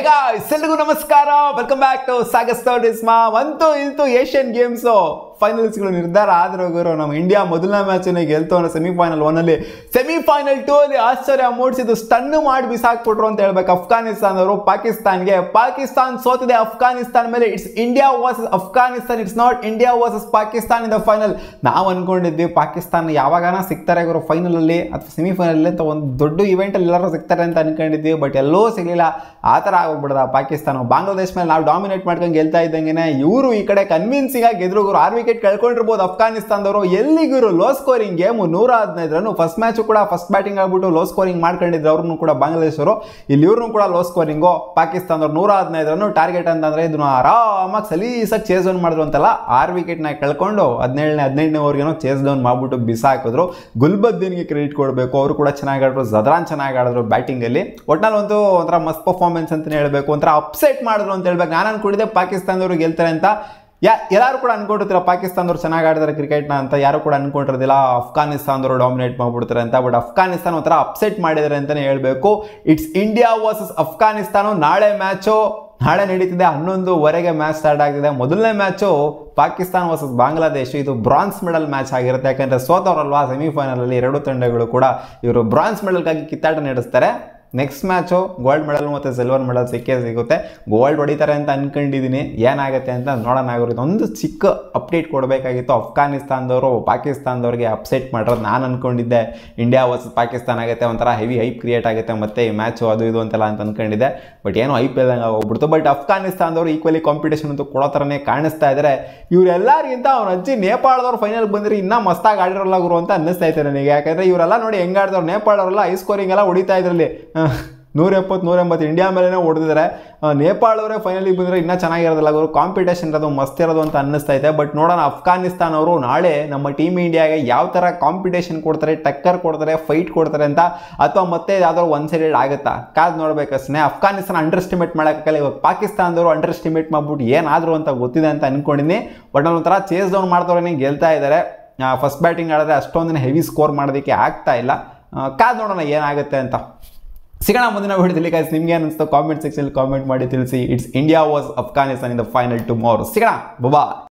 guys ಎಲ್ರಿಗೂ ನಮಸ್ಕಾರ welcome back to ಸಾಗಸ್ ಮಾ ಅಂತೂ ಇಂತೂ ಏಷ್ಯನ್ ಗೇಮ್ಸು ಫೈನಲ್ಸ್ಗಳು ನಿರ್ಧಾರ ಆದ್ರೆ ಗುರು ನಮ್ಮ ಇಂಡಿಯಾ ಮೊದಲನೇ ಮ್ಯಾಚನ್ನ ಗೆಲ್ತು ಅನ್ನೋ ಸೆಮಿಫೈನಲ್ ಒನ್ನಲ್ಲಿ ಸೆಮಿಫೈನಲ್ ಟೂ ಅಲ್ಲಿ ಆಶ್ಚರ್ಯ ಮೂಡಿಸಿದ್ದು ಸ್ಟನ್ ಮಾಡಿ ಬಿಸಾಕ್ಬಿಟ್ರು ಅಂತ ಹೇಳ್ಬೇಕು ಅಫ್ಘಾನಿಸ್ತಾನದವರು ಪಾಕಿಸ್ತಾನ್ಗೆ ಪಾಕಿಸ್ತಾನ್ ಸೋತಿದೆ ಅಫ್ಘಾನಿಸ್ತಾನ್ ಮೇಲೆ it's India versus Afghanistan it's not India versus Pakistan in the final ನಾವು ಅನ್ಕೊಂಡಿದ್ವಿ ಪಾಕಿಸ್ತಾನ ಯಾವಾಗಾನ ಸಿಗ್ತಾರೆ ಗುರು ಫೈನಲ್ ಅಲ್ಲಿ ಅಥವಾ ಸೆಮಿಫೈನಲ್ ಅಂತ ಒಂದು ದೊಡ್ಡ ಇವೆಂಟ್ ಅಲ್ಲಿ ಎಲ್ಲರೂ ಸಿಗ್ತಾರೆ ಅಂತ ಅನ್ಕೊಂಡಿದ್ವಿ ಬಟ್ ಎಲ್ಲೋ ಸಿಗಲಿಲ್ಲ ಆ ಥರ ಆಗೋಗ್ಬಿಡ್ದ ಪಾಕಿಸ್ತಾನ ಬಾಂಗ್ಲಾದೇಶ ಮೇಲೆ ನಾವು ಡಾಮಿನೇಟ್ ಮಾಡ್ಕೊಂಡು ಗೆಲ್ತಾ ಇದ್ದಂಗೆ ಇವರು ಈ ಕಡೆ ಕನ್ವಿನ್ಸಿಂಗ್ ಆಗಿ ಗೆದ್ರು ಗುರು ಆರು ವಿಕೆಟ್ ಕಳ್ಕೊಂಡಿರ್ಬೋದು ಅಫ್ಘಾನಿಸ್ತಾನದವರು ಎಲ್ಲಿಗುರು ಲೋ ಸ್ಕೋರಿಂಗ್ ಗೇಮು ನೂರ ಹದಿನೈದು ರನ್ ಫಸ್ಟ್ ಮ್ಯಾಚು ಕೂಡ ಫಸ್ಟ್ ಬ್ಯಾಟಿಂಗ್ ಆಗ್ಬಿಟ್ಟು ಲೋ ಸ್ಕೋರಿಂಗ್ ಮಾಡ್ಕೊಂಡಿದ್ರು ಅವ್ರನ್ನು ಕೂಡ ಬಾಂಗ್ಲಾದೇಶರು ಇಲ್ಲಿ ಇವ್ರನ್ನು ಕೂಡ ಲೋ ಸ್ಕೋರಿಂಗು ಪಾಕಿಸ್ತಾನದವ್ರು ನೂರ ಹದಿನೈದು ರನ್ ಟಾರ್ಗೆಟ್ ಅಂತಂದ್ರೆ ಇದನ್ನು ಆರಾಮಾಗಿ ಸಲೀಸಾಗಿ ಚೇಸ್ ಡೌನ್ ಮಾಡಿದ್ರು ಅಂತಲ್ಲ ಆರು ವಿಕೆಟ್ನ ಕಳ್ಕೊಂಡು ಹದಿನೇಳನೇ ಹದಿನೆಂಟನೇ ಓವರ್ಗೇನೋ ಚೇಸ್ ಡೌನ್ ಮಾಡ್ಬಿಟ್ಟು ಬಿಸಾಕಿದ್ರು ಗುಲ್ಬದ್ದೀನ್ಗೆ ಕ್ರೆಡಿಟ್ ಕೊಡಬೇಕು ಅವರು ಕೂಡ ಚೆನ್ನಾಗಿ ಆಡಿದ್ರು ಜದ್ರಾನ್ ಚೆನ್ನಾಗಿ ಆಡಿದ್ರು ಬ್ಯಾಟಿಂಗಲ್ಲಿ ಒಟ್ನಲ್ಲಿ ಒಂದು ಒಂಥರ ಮಸ್ತ್ ಪರ್ಫಾರ್ಮೆನ್ಸ್ ಅಂತಲೇ ಹೇಳಬೇಕು ಒಂಥರ ಅಪ್ಸೆಟ್ ಮಾಡಿದ್ರು ಅಂತ ಹೇಳ್ಬೇಕು ನಾನು ಅನ್ಕೊಂಡಿದ್ದೆ ಪಾಕಿಸ್ತಾನದವರು ಗೆಲ್ತಾರೆ ಅಂತ ಯಾ ಎಲ್ಲರೂ ಕೂಡ ಅನ್ಕೊಂಡಿರ್ತೀರ ಪಾಕಿಸ್ತಾನದವ್ರು ಚೆನ್ನಾಗಿ ಆಡಿದಾರೆ ಕ್ರಿಕೆಟ್ನ ಅಂತ ಯಾರು ಕೂಡ ಅನ್ಕೊಂಡಿರೋದಿಲ್ಲ ಅಫ್ಘಾನಿಸ್ತಾನದವರು ಡಾಮಿನೇಟ್ ಮಾಡ್ಬಿಡ್ತಾರೆ ಅಂತ ಬಟ್ ಅಫ್ಘಾನಿಸ್ತಾನ ಒಂಥರ ಅಪ್ಸೆಟ್ ಮಾಡಿದ್ದಾರೆ ಅಂತಲೇ ಹೇಳಬೇಕು ಇಟ್ಸ್ ಇಂಡಿಯಾ ವರ್ಸಸ್ ಅಫ್ಘಾನಿಸ್ತಾನ ನಾಳೆ ಮ್ಯಾಚು ನಾಳೆ ನಡೀತಿದೆ ಹನ್ನೊಂದುವರೆಗೆ ಮ್ಯಾಚ್ ಸ್ಟಾರ್ಟ್ ಆಗ್ತಿದೆ ಮೊದಲನೇ ಮ್ಯಾಚು ಪಾಕಿಸ್ತಾನ ವರ್ಸಸ್ ಬಾಂಗ್ಲಾದೇಶ ಇದು ಬ್ರಾನ್ಸ್ ಮೆಡಲ್ ಮ್ಯಾಚ್ ಆಗಿರುತ್ತೆ ಯಾಕಂದರೆ ಸೋತವರಲ್ವಾ ಸೆಮಿಫೈನಲಲ್ಲಿ ಎರಡು ತಂಡಗಳು ಕೂಡ ಇವರು ಬ್ರಾನ್ಸ್ ಮೆಡಲ್ಗಾಗಿ ಕಿತ್ತಾಟ ನಡೆಸ್ತಾರೆ ನೆಕ್ಸ್ಟ್ ಮ್ಯಾಚು ಗೋಲ್ಡ್ ಮೆಡಲ್ ಮತ್ತು ಸಿಲ್ವರ್ ಮೆಡಲ್ ಸಿಕ್ಕೇ ಸಿಗುತ್ತೆ ಗೋಲ್ಡ್ ಹೊಡಿತಾರೆ ಅಂತ ಅನ್ಕೊಂಡಿದ್ದೀನಿ ಏನಾಗುತ್ತೆ ಅಂತ ನೋಡೋಣ ಆಗಿರುತ್ತೆ ಒಂದು ಚಿಕ್ಕ ಅಪ್ಡೇಟ್ ಕೊಡಬೇಕಾಗಿತ್ತು ಅಫ್ಘಾನಿಸ್ತಾನದವರು ಪಾಕಿಸ್ತಾನದವ್ರಿಗೆ ಅಪ್ಸೆಟ್ ಮಾಡಿರೋದು ನಾನು ಅನ್ಕೊಂಡಿದ್ದೆ ಇಂಡಿಯಾ ವರ್ಸಸ್ ಪಾಕಿಸ್ತಾನ ಆಗುತ್ತೆ ಒಂಥರ ಹೆವಿ ಹೈಪ್ ಕ್ರಿಯೇಟ್ ಆಗುತ್ತೆ ಮತ್ತೆ ಈ ಮ್ಯಾಚು ಅದು ಇದು ಅಂತೆಲ್ಲ ಅಂತ ಅನ್ಕೊಂಡಿದ್ದೆ ಬಟ್ ಏನೋ ಐ ಪಿ ಎಲ್ದಂಗೆ ಹೋಗ್ಬಿಡ್ತು ಬಟ್ ಅಫ್ಘಾನಿಸ್ತಾನದವರು ಈಕ್ವಲಿ ಕಾಂಪಿಟೇಷನ್ ಅಂತೂ ಕೊಡೋ ಥರನೇ ಕಾಣಿಸ್ತಾ ಇದ್ದಾರೆ ಇವರೆಲ್ಲರಿಗಿಂತ ಅವ್ನ ಅಜ್ಜಿ ನೇಪಾಳದವ್ರು ಫೈನಲ್ ಬಂದರೆ ಇನ್ನೂ ಮಸ್ತಾಗಿ ಆಡಿರಲ್ಲ ಗುರು ಅಂತ ಅನ್ನಿಸ್ತಾ ಇದ್ದಾರೆ ನನಗೆ ಯಾಕಂದರೆ ಇವರೆಲ್ಲ ನೋಡಿ ಹೆಂಗೆ ಆಡಿದವ್ರು ನೇಪಾಳವರೆಲ್ಲ ಹೈ ಸ್ಕೋರಿಂಗ್ ಎಲ್ಲ ಹೊಡಿತಾ ಇದ್ರಲ್ಲಿ ನೂರ ಎಪ್ಪತ್ತು ನೂರ ಎಂಬತ್ತು ಇಂಡಿಯಾ ಮೇಲೇ ಹೊಡೆದಿದ್ದಾರೆ ನೇಪಾಳವರೇ ಫೈನಲಿಗೆ ಬಂದರೆ ಇನ್ನೂ ಚೆನ್ನಾಗಿರೋದಿಲ್ಲ ಅವರು ಕಾಂಪಿಟೇಷನ್ ಇರೋದು ಮಸ್ತ್ ಇರೋದು ಅಂತ ಅನ್ನಿಸ್ತಾ ಇದೆ ಬಟ್ ನೋಡೋಣ ಅಫ್ಘಾನಿಸ್ತಾನ ಅವರು ನಾಳೆ ನಮ್ಮ ಟೀಮ್ ಇಂಡಿಯಾಗೆ ಯಾವ ಥರ ಕಾಂಪಿಟೇಷನ್ ಕೊಡ್ತಾರೆ ಟಕ್ಕರ್ ಕೊಡ್ತಾರೆ ಫೈಟ್ ಕೊಡ್ತಾರೆ ಅಂತ ಅಥವಾ ಮತ್ತೆ ಯಾವ್ದಾದ್ರು ಒನ್ ಸೈಡೆಡ್ ಆಗುತ್ತಾ ಕಾದು ನೋಡ್ಬೇಕಷ್ಟೇ ಅಫ್ಘಾನಿಸ್ತಾನ ಅಂಡರ್ ಎಸ್ಟಿಮೇಟ್ ಮಾಡೋಕ್ಕಾಗಲ್ಲ ಇವಾಗ ಪಾಕಿಸ್ತಾನದವರು ಅಂಡರ್ ಎಸ್ಟಿಮೇಟ್ ಮಾಡ್ಬಿಟ್ಟು ಏನಾದರೂ ಅಂತ ಗೊತ್ತಿದೆ ಅಂತ ಅನ್ಕೊಂಡಿನಿ ಬಟ್ ಒಂಥರ ಚೇಸ್ ಡೌನ್ ಮಾಡ್ದವ್ರೇ ಗೆಲ್ತಾ ಇದ್ದಾರೆ ಫಸ್ಟ್ ಬ್ಯಾಟಿಂಗ್ ಆಡಿದ್ರೆ ಅಷ್ಟೊಂದಿನ ಹೆವಿ ಸ್ಕೋರ್ ಮಾಡೋದಕ್ಕೆ ಆಗ್ತಾ ಇಲ್ಲ ಕಾದು ನೋಡೋಣ ಏನಾಗುತ್ತೆ ಅಂತ ಸಿಗೋಣ ಮುಂದಿನ ವಿಡಿಯೋದಲ್ಲಿ ಗೈಸ್ ನಿಮ್ಗೆ ಅನಿಸ್ತು ಕಾಮೆಂಟ್ ಸೆಕ್ಷನ್ ಕಾಮೆಂಟ್ ಮಾಡಿ ತಿಳಿಸಿ it's India versus Afghanistan in the final tomorrow ಸಿಗೋಣ ಬಬಾ